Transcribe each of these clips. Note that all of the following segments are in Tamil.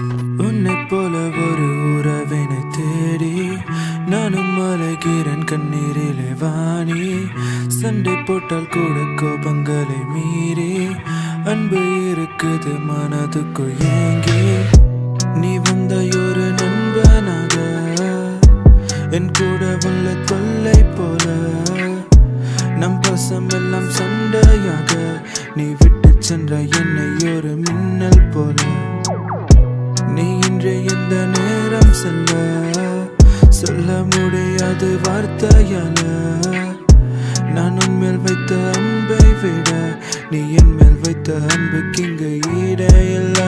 உன்னைப் போல ஒரு உறவினை தேடி நானும் அலைகிறேன் கண்ணீரிலே வாணி சண்டை போட்டால் கூட கோபங்களை மீறி அன்பு இருக்குது மனதுக்குள் ஏங்கி நீ வந்த ஒரு நண்பனாக என் கூட உள்ள தொல்லை போல நம் பசம் எல்லாம் சண்டையாக நீ விட்டு சென்ற என்னை ஒரு மின்னல் போல நீ இன்று எந்த நேரம் செல்ல சொல்ல முடியாது வார்த்தையால நான் உன்மேல் வைத்த அன்பை விட நீ என் மேல் வைத்த அன்புக்கு இங்கு ஈடையில்ல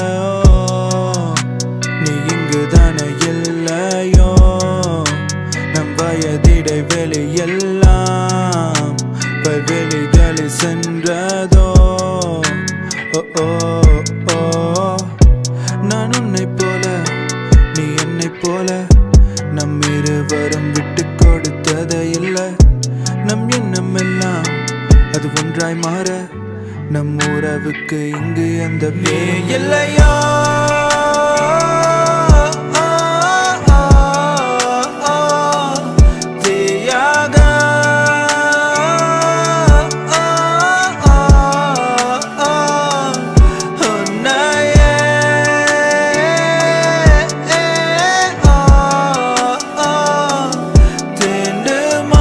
நீ இங்கு தானே இல்லையோ நம் வயதிடை வெளியெல்லாம் வெளிகளில் சென்றதோ ஓ ஓ ஓ நான் உன்னைப் போல நீ என்னைப் போல நம் இருவரும் விட்டு கொடுத்ததே இல்லை நம் எண்ணம் எல்லாம் அது ஒன்றாய் மாற நம் உறவுக்கு இங்கு எந்த பேர் இல்லையா தீயாக உன்னையே தீண்டுமா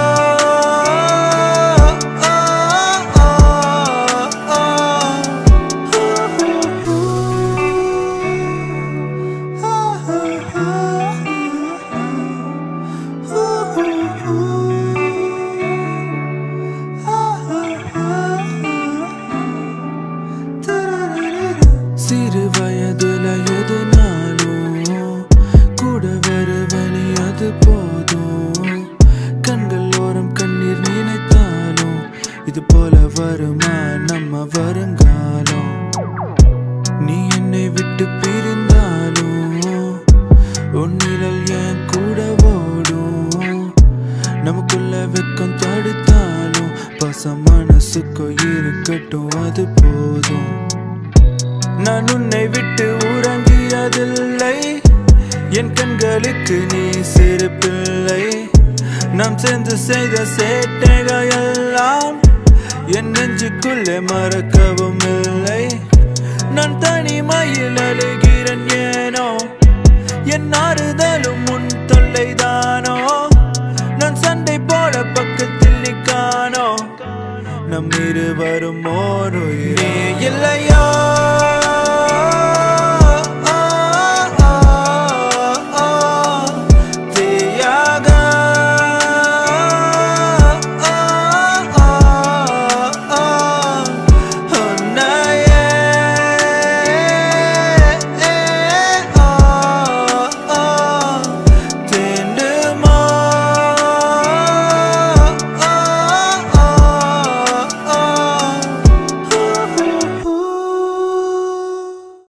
சிறு வயதுல எதுனாலும் கூட வருவனி அது போதும் கண்கள் ஓரம் கண்ணீர் நினைத்தாலும் இது போல வருமா நம்ம வருங்காலம் நீ என்னை விட்டு பிரிந்தாலும் உன் நிழல் என் கூட ஓடும் நமக்குள்ள வெக்கம் தடுத்தாலும் பசம் மனசுக்கு இருக்கட்டும் அது போதும் நான் உன்னை விட்டு உறங்கியதில்லை என் கண்களுக்கு நீ சிறு பிள்ளை நாம் சேர்ந்து செய்த சேட்டைகள் எல்லாம் என் நெஞ்சுக்குள்ளே மறக்கவும் இல்லை நான் தனிமையில் அழுகிறேன் ஏனோ என் ஆறுதலும் உன் தொல்லைதானோ நான் சண்டை போட பக்கத்தில் நிக்கானோ நம் இருவரும் ஓர் உயிரே இல்லையோ